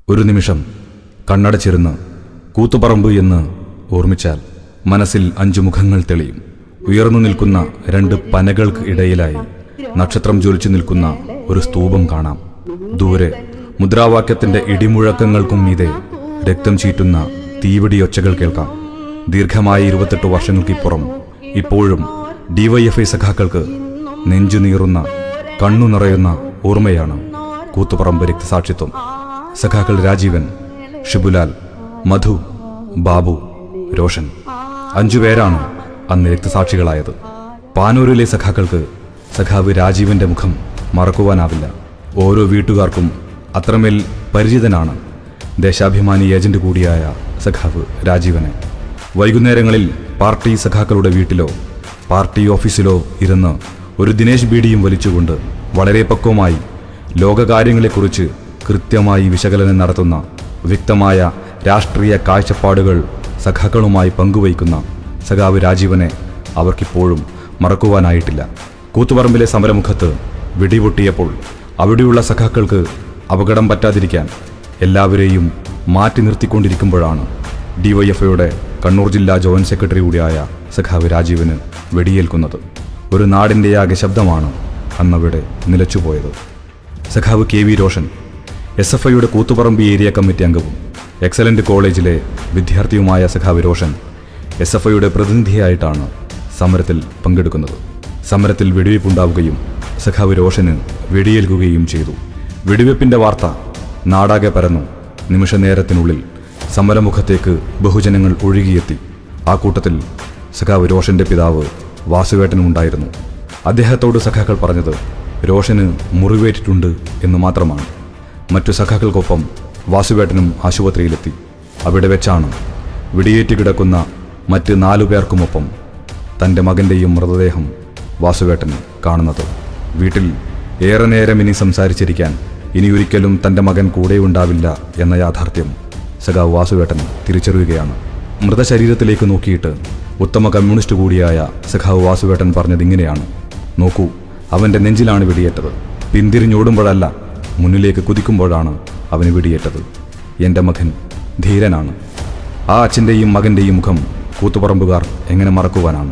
ഒരു നിമിഷം കണ്ണടച്ചിരുന്ന് കൂത്തുപറമ്പ് എന്ന് ഓർമ്മിച്ചാൽ മനസ്സിൽ അഞ്ചു മുഖങ്ങൾ തെളിയും ഉയർന്നു നിൽക്കുന്ന രണ്ട് പനകൾക്ക് ഇടയിലായി നക്ഷത്രം ജ്വലിച്ചു നിൽക്കുന്ന ഒരു സ്തൂപം കാണാം ദൂരെ മുദ്രാവാക്യത്തിന്റെ ഇടിമുഴക്കങ്ങൾക്കും മീതെ രക്തം ചീറ്റുന്ന തീവടിയൊച്ചകൾ കേൾക്കാം ദീർഘമായ ഇരുപത്തെട്ട് വർഷങ്ങൾക്കിപ്പുറം ഇപ്പോഴും ഡിവൈഎഫ്ഐ സഖാക്കൾക്ക് നെഞ്ചു നീറുന്ന കണ്ണു നിറയുന്ന ഓർമ്മയാണ് കൂത്തുപറമ്പ് രക്തസാക്ഷിത്വം സഖാക്കൾ രാജീവൻ ഷിബുലാൽ മധു ബാബു രോഷൻ അഞ്ചുപേരാണ് അന്ന് രക്തസാക്ഷികളായത് പാനൂരിലെ സഖാക്കൾക്ക് സഖാവ് രാജീവന്റെ മുഖം മറക്കുവാനാവില്ല ഓരോ വീട്ടുകാർക്കും അത്രമേൽ പരിചിതനാണ് ദേശാഭിമാനി ഏജന്റ് കൂടിയായ സഖാവ് രാജീവനെ വൈകുന്നേരങ്ങളിൽ പാർട്ടി സഖാക്കളുടെ വീട്ടിലോ പാർട്ടി ഓഫീസിലോ ഇരുന്ന് ഒരു ദിനേശ് ബീഡിയും വലിച്ചുകൊണ്ട് വളരെ പക്വമായി ലോകകാര്യങ്ങളെക്കുറിച്ച് കൃത്യമായി വിശകലനം നടത്തുന്ന വ്യക്തമായ രാഷ്ട്രീയ കാഴ്ചപ്പാടുകൾ സഖാക്കളുമായി പങ്കുവയ്ക്കുന്ന സഖാവ് രാജീവനെ അവർക്കിപ്പോഴും മറക്കുവാനായിട്ടില്ല കൂത്തുപറമ്പിലെ സമരമുഖത്ത് വെടിപൊട്ടിയപ്പോൾ അവിടെയുള്ള സഖാക്കൾക്ക് അപകടം പറ്റാതിരിക്കാൻ എല്ലാവരെയും മാറ്റി നിർത്തിക്കൊണ്ടിരിക്കുമ്പോഴാണ് ഡിവൈഎഫ്ഐയുടെ കണ്ണൂർ ജില്ലാ ജോയിന്റ് സെക്രട്ടറി കൂടിയായ സഖാവ് രാജീവിന് വെടിയേൽക്കുന്നത് ഒരു നാടിൻ്റെയാകെ ശബ്ദമാണ് അന്നവിടെ നിലച്ചുപോയത് സഖാവ് K V Roshan S F ഐയുടെ കൂത്തുപറമ്പ് ഏരിയ കമ്മിറ്റി അംഗവും എക്സലന്റ് കോളേജിലെ വിദ്യാർത്ഥിയുമായ സഖാവ് രോഷൻ എസ് എഫ് ഐയുടെ പ്രതിനിധിയായിട്ടാണ് സമരത്തിൽ പങ്കെടുക്കുന്നത് സമരത്തിൽ വെടിവയ്പുണ്ടാവുകയും സഖാവ് രോഷന് വെടിയേൽക്കുകയും ചെയ്തു വെടിവെപ്പിന്റെ വാർത്ത നാടാകെ പരന്നു നിമിഷനേരത്തിനുള്ളിൽ സമരമുഖത്തേക്ക് ബഹുജനങ്ങൾ ഒഴുകിയെത്തി ആ കൂട്ടത്തിൽ സഖാവ് രോഷന്റെ പിതാവ് വാസുവേട്ടനും ഉണ്ടായിരുന്നു അദ്ദേഹത്തോട് സഖാക്കൾ പറഞ്ഞത് രോഷന് മുറിവേറ്റിട്ടുണ്ട് എന്ന് മാത്രമാണ് മറ്റു സഖാക്കൾക്കൊപ്പം വാസുവേട്ടനും ആശുപത്രിയിലെത്തി അവിടെ വെച്ചാണ് വെടിയേറ്റ് കിടക്കുന്ന മറ്റ് നാലു പേർക്കുമൊപ്പം തൻ്റെ മകൻ്റെയും മൃതദേഹം വാസുവേട്ടൻ കാണുന്നത് വീട്ടിൽ ഏറെ നേരം ഇനി സംസാരിച്ചിരിക്കാൻ ഇനിയൊരിക്കലും തൻ്റെ മകൻ കൂടെയുണ്ടാവില്ല എന്ന യാഥാർത്ഥ്യം സഖാവ് വാസുവേട്ടൻ തിരിച്ചറിയുകയാണ് മൃതശരീരത്തിലേക്ക് നോക്കിയിട്ട് ഉത്തമ കമ്മ്യൂണിസ്റ്റ് കൂടിയായ സഖാവ് വാസുവേട്ടൻ പറഞ്ഞത് ഇങ്ങനെയാണ് നോക്കൂ അവൻ്റെ നെഞ്ചിലാണ് വെടിയേറ്റത് പിന്തിരിഞ്ഞോടുമ്പോഴല്ല മുന്നിലേക്ക് കുതിക്കുമ്പോഴാണ് അവന് വെടിയേറ്റത് എൻ്റെ മകൻ ധീരനാണ് ആ അച്ഛൻ്റെയും മകൻ്റെയും മുഖം കൂത്തുപറമ്പുകാർ എങ്ങനെ മറക്കുവാനാണ്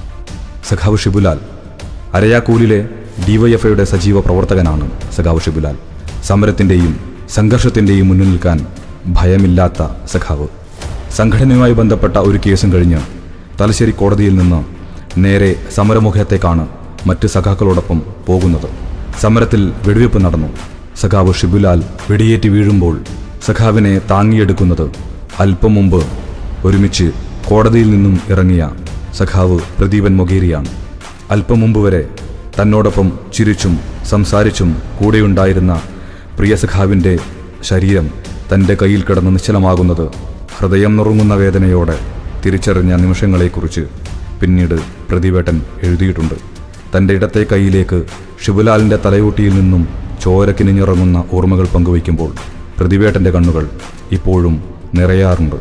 സഖാവ് ഷിബുലാൽ അരയാക്കൂലിലെ ഡിവൈഎഫ്ഐയുടെ സജീവ പ്രവർത്തകനാണ് സഖാവ് ഷിബുലാൽ സമരത്തിൻ്റെയും സംഘർഷത്തിൻ്റെയും മുന്നിൽ നിൽക്കാൻ ഭയമില്ലാത്ത സഖാവ് സംഘടനയുമായി ബന്ധപ്പെട്ട ഒരു കേസും കഴിഞ്ഞ് തലശ്ശേരി കോടതിയിൽ നിന്ന് നേരെ സമരമുഖത്തേക്കാണ് മറ്റ് സഖാക്കളോടൊപ്പം പോകുന്നത് സമരത്തിൽ വെടിവെപ്പ് നടന്നു സഖാവ് ഷിബുലാൽ വെടിയേറ്റ് വീഴുമ്പോൾ സഖാവിനെ താങ്ങിയെടുക്കുന്നത് അല്പം മുമ്പ് ഒരുമിച്ച് കോടതിയിൽ നിന്നും ഇറങ്ങിയ സഖാവ് പ്രദീപൻ മൊഗേരിയാണ് അല്പം മുമ്പ് വരെ തന്നോടൊപ്പം ചിരിച്ചും സംസാരിച്ചും കൂടെയുണ്ടായിരുന്ന പ്രിയ സഖാവിൻ്റെ ശരീരം തൻ്റെ കയ്യിൽ കിടന്ന് നിശ്ചലമാകുന്നത് ഹൃദയം നുറുങ്ങുന്ന വേദനയോടെ തിരിച്ചറിഞ്ഞ നിമിഷങ്ങളെക്കുറിച്ച് പിന്നീട് പ്രതിവേട്ടൻ എഴുതിയിട്ടുണ്ട് തൻ്റെ ഇടത്തെ കൈയിലേക്ക് ഷിബുലാലിൻ്റെ തലയൂട്ടിയിൽ നിന്നും ചോരക്കിനിഞ്ഞിറങ്ങുന്ന ഓർമ്മകൾ പങ്കുവയ്ക്കുമ്പോൾ പ്രതിവേട്ടൻ്റെ കണ്ണുകൾ ഇപ്പോഴും നിറയാറുണ്ട്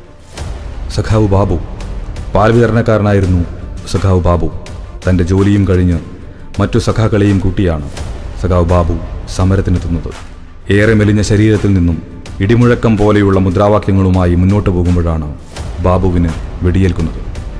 സഖാവ് ബാബു പാൽ വിതരണക്കാരനായിരുന്നു സഖാവ് ബാബു തൻ്റെ ജോലിയും കഴിഞ്ഞ് മറ്റു സഖാക്കളെയും കൂട്ടിയാണ് സഖാവ് ബാബു സമരത്തിനെത്തുന്നത് ഏറെ മെലിഞ്ഞ ശരീരത്തിൽ നിന്നും ഇടിമുഴക്കം പോലെയുള്ള മുദ്രാവാക്യങ്ങളുമായി മുന്നോട്ട് പോകുമ്പോഴാണ് ബാബുവിന് വെടിയേൽക്കുന്നത്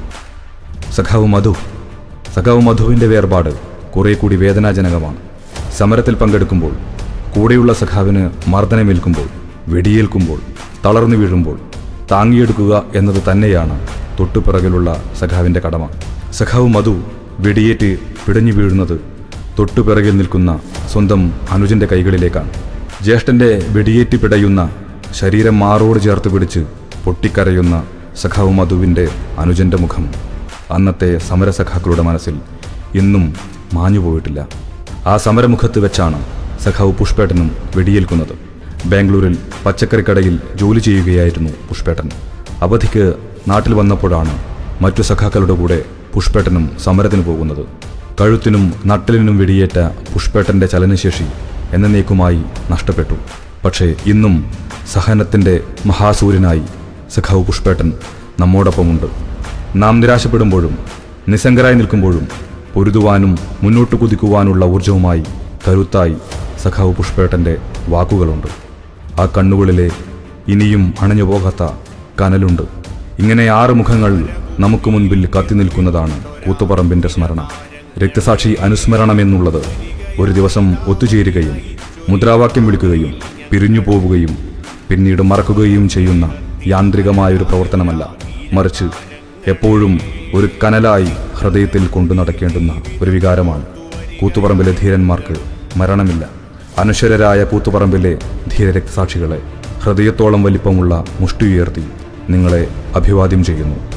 സഖാവ് മധു സഖാവ് മധുവിൻ്റെ വേർപാട് കുറെ കൂടി വേദനാജനകമാണ് സമരത്തിൽ പങ്കെടുക്കുമ്പോൾ കൂടെയുള്ള സഖാവിന് മർദ്ദനമേൽക്കുമ്പോൾ വെടിയേൽക്കുമ്പോൾ തളർന്നു വീഴുമ്പോൾ താങ്ങിയെടുക്കുക എന്നത് തന്നെയാണ് തൊട്ടുപിറകിലുള്ള സഖാവിൻ്റെ കടമ സഖാവ് മധു വെടിയേറ്റ് പിടഞ്ഞു വീഴുന്നത് തൊട്ടുപിറകിൽ നിൽക്കുന്ന സ്വന്തം അനുജന്റെ കൈകളിലേക്കാണ് ജ്യേഷ്ഠന്റെ വെടിയേറ്റ് പിടയുന്ന ശരീരം മാറോട് ചേർത്ത് പിടിച്ച് പൊട്ടിക്കരയുന്ന സഖാവ് മധുവിൻ്റെ അനുജന്റെ മുഖം അന്നത്തെ സമരസഖാക്കളുടെ മനസ്സിൽ ഇന്നും മാഞ്ഞുപോയിട്ടില്ല ആ സമരമുഖത്ത് വെച്ചാണ് സഖാവ് പുഷ്പേട്ടനും വെടിയേൽക്കുന്നത് ബാംഗ്ലൂരിൽ പച്ചക്കറിക്കടയിൽ ജോലി ചെയ്യുകയായിരുന്നു പുഷ്പേട്ടൻ അവധിക്ക് നാട്ടിൽ വന്നപ്പോഴാണ് മറ്റു സഖാക്കളുടെ കൂടെ പുഷ്പേട്ടനും സമരത്തിന് പോകുന്നത് കഴുത്തിനും നട്ടലിനും വെടിയേറ്റ പുഷ്പേട്ടൻ്റെ ചലനശേഷി എന്നേക്കുമായി നഷ്ടപ്പെട്ടു പക്ഷേ ഇന്നും സഹനത്തിൻ്റെ മഹാസൂര്യനായി സഖാവ് പുഷ്പേട്ടൻ നമ്മോടൊപ്പമുണ്ട് നാം നിരാശപ്പെടുമ്പോഴും നിസ്സംഗരായി നിൽക്കുമ്പോഴും പൊരുതുവാനും മുന്നോട്ട് കുതിക്കുവാനുള്ള ഊർജവുമായി കരുത്തായി സഖാവ് പുഷ്പേട്ടൻ്റെ വാക്കുകളുണ്ട് ആ കണ്ണുകളിലെ ഇനിയും അണഞ്ഞുപോകാത്ത കനലുണ്ട് ഇങ്ങനെ ആറ് മുഖങ്ങൾ നമുക്ക് മുൻപിൽ കത്തി നിൽക്കുന്നതാണ് കൂത്തുപറമ്പിന്റെ സ്മരണ രക്തസാക്ഷി അനുസ്മരണം എന്നുള്ളത് ഒരു ദിവസം ഒത്തുചേരുകയും മുദ്രാവാക്യം വിളിക്കുകയും പിരിഞ്ഞു പോവുകയും പിന്നീട് മറക്കുകയും ചെയ്യുന്ന യാന്ത്രികമായൊരു പ്രവർത്തനമല്ല മറിച്ച് എപ്പോഴും ഒരു കനലായി ഹൃദയത്തിൽ കൊണ്ടു നടക്കേണ്ടുന്ന ഒരു വികാരമാണ് കൂത്തുപറമ്പിലെ ധീരന്മാർക്ക് മരണമില്ല അനശ്വരരായ കൂത്തുപറമ്പിലെ ധീരരക്തസാക്ഷികളെ ഹൃദയത്തോളം വലിപ്പമുള്ള മുഷ്ടി ഉയർത്തി നിങ്ങളെ അഭിവാദ്യം ചെയ്യുന്നു